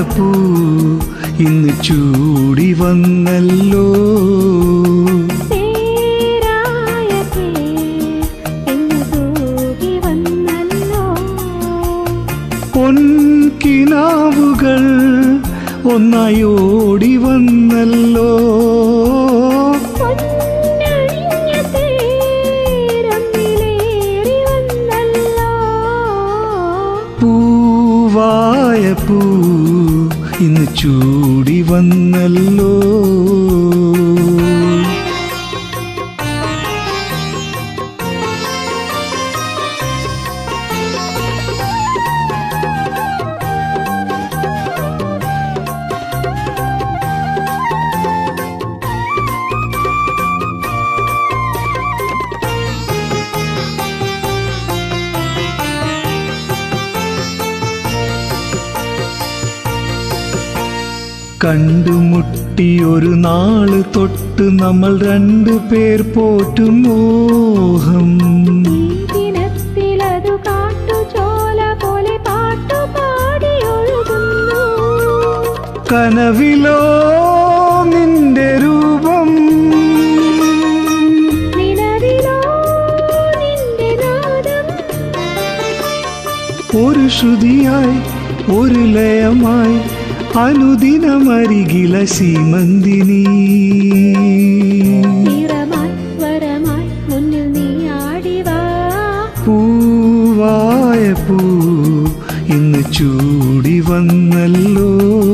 പൂ ഇന്ന് ചൂടി വന്നല്ലോ തേരായ എന്ന് തൂകി വന്നല്ലോ പൊൻകിനാവുകൾ ഒന്നായി ഓടി വന്നല്ലോ പൊന്നണിഞ്ഞ തേരമ്പിലേറി വന്നല്ലോ പൂവായ പൂ ഇന്ന് ചൂടി വന്നല്ലോ കണ്ടുമുട്ടി ഒരു നാള് തൊട്ട് നമ്മൾ രണ്ടു പേർ പോറ്റും മോഹം ഈ ദിനത്തിലതു കാട്ടുചോല പോലെ പാട്ടുപാടി ഒഴുകുന്നു കനവിലോ നിന്റെ രൂപം നിലവിലോ നിന്റെ നാദം ഒരു ശ്രുതിയായി ഒരു ലയമായി അനുദിനമരികില സീമന്തിനി നിറമായി വരമായി മുന്നിൽ നീ ആടിവാ പൂവായ പൂ ഇന്ന് ചൂടി വന്നല്ലോ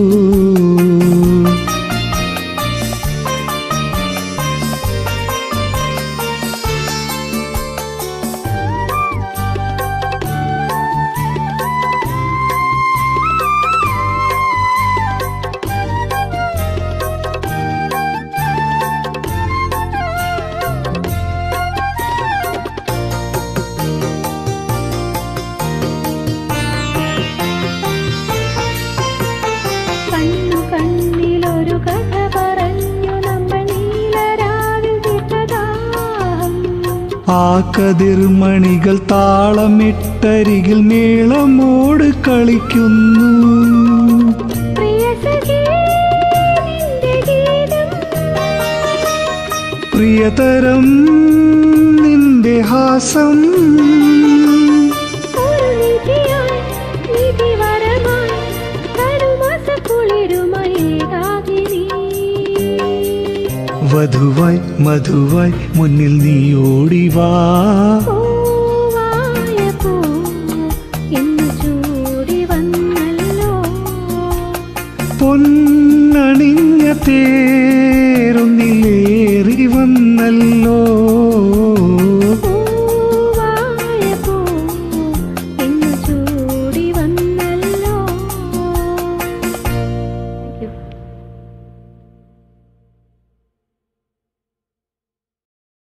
കണ്ണു കണ്ണിലൊരു കഥ പറഞ്ഞു നമ്മൾ നീലരാവിൽ തീർത്തതാം ആ കതിർമണികൾ താളമിട്ടരികിൽ മേളമോട് കളിക്കുന്നു പ്രിയ സഖി നിന്റെ ഗീതം പ്രിയതരം നിന്റെ ഹാസം ഒരു നിധിയായി നിധിവരമായി കരുമാസക്കുളിരുമായി ഏകാകിനി വധുവായി മധുവായി മുന്നിൽ നീ ഓടിവാ പൂവായ പൂ ഇന്ന് ചൂടി വന്നല്ലോ പൊന്നണിഞ്ഞ തേ